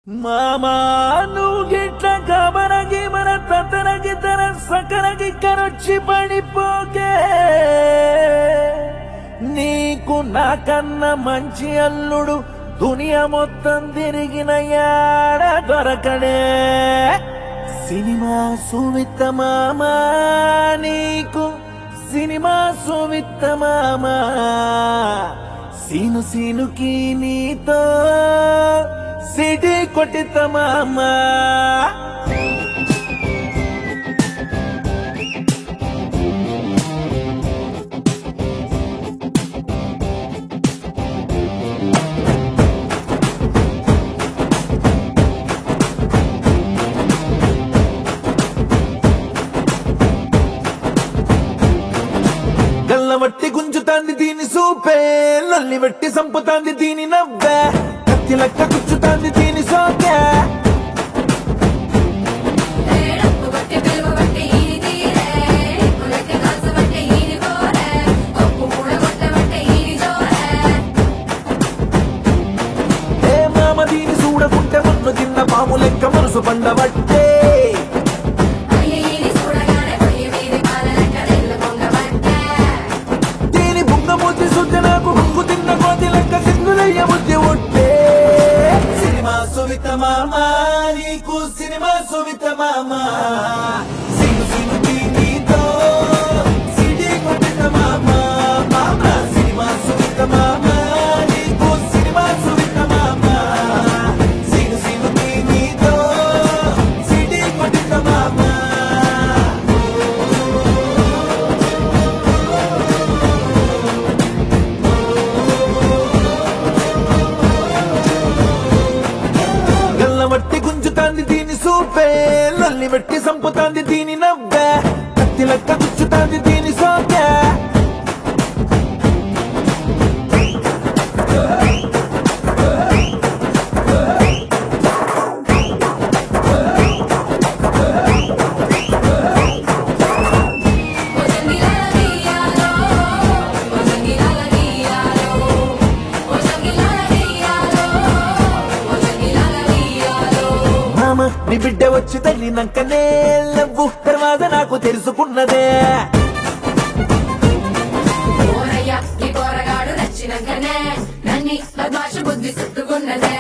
మామా నువ్వు గిట్ల గమనగి మన తతనగి తన సకనగి కరొచ్చి పడిపోకే నీకు నాకన్న మంచి అల్లుడు దునియా మొత్తం తిరిగిన యాడ దొరకడే సినిమా సువిత్త మామా నీకు సినిమా సువిత్త మామా సీను సీనుకి నీతో సిటీ కొట్టిత మామా గల్లవట్టి గుంజుతాంది దీని సూపే నల్లి వెట్టి సంపుతాంది దీని నవ్వే కత్తి లెక్క గుచ్చుతాంది దీని సోకే డప్పు కొట్టి పిలువ బట్టి ఈని తీరే కులెట్టి కాసు బట్టి ఈని కోరే పప్పు కూడ కొట్టబట్టి ఈని జోరే ఏ మామ దీని చూడకుంటే మన్ను తిన్న పాము లెక్క మనసు పండబట్టే అయ్య ఈని చూడగానే పొయ్యి మీది పాల లెక్క తెల్ల పొంగబట్టే దీని బుంగమూతి శుద్ధ నాకు బుంగు తిన్న కోతి లెక్క సింగులయ్య బుద్ధి ఉట్టే సినిమా సువిత మామ నీకు సినిమా సువిత మామ సిను సిను నీతో సిటీ కొట్టిన మామ మామ సినిమా సువిత మామ నీకు సినిమా సువిత మామ సిను సిను నీతో సిటీ కొట్టిన మామ గల్లవట్టి గుంజుతాంది దీని సూపే నల్లి వెట్టి సంపుతాంది దీని నవ్వే కత్తి లెక్క గుచ్చుతాంది దీని సోకే ఓ జంగిలాల దియాలో ఓ జంగిలాల దియాలో ఓ జంగిలాల దియాలో ఓ జంగిలాల దియాలో మామ నీ బిడ్డ వచ్చి తల్లినాకనే లవ్వు తర్వాత నాకు తెలుసుకున్నదే ఓరయ్య ఈ పోరగాడు నచ్చినంకనే నన్ని బద్మాషు బుద్ధి చుట్టుకున్నదే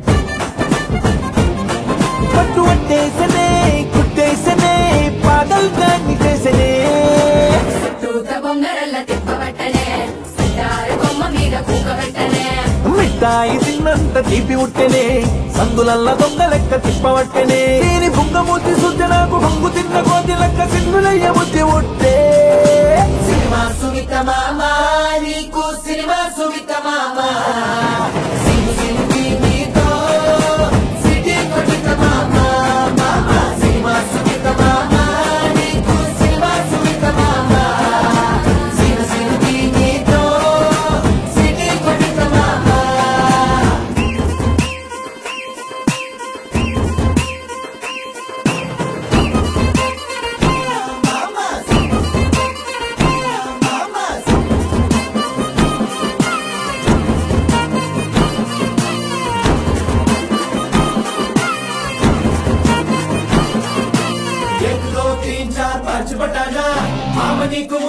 పట్టు పట్టేసనే కుట్టేసనే పాగల్ దాన్ని చేసనే చుట్టూత బొంగరల్ల తిప్పబట్టనే సితారు బొమ్మ మీద కూకబెట్టనే మిఠాయి తిన్నంత తీపి ఉట్టెనే సందులల్ల దొంగ లెక్క తిప్పవట్టెనే దీని బుంగమూతి శుద్ధ నాకు బొంగు తిన్న కోతి లెక్క సింగులయ్య బుద్ధి ఉట్టే సినిమా సుమిత మామ నీకు సినిమా సుమిత మామ సిను సిను నీతో సిటీ కొట్టిన మామ మామ సినిమా సుమిత మామ నీకు సినిమా సుమిత మామ సిను సిను నీతో సిటీ కొట్టిన మామ एक दो तीन चार पाँच बटाना माम नीकु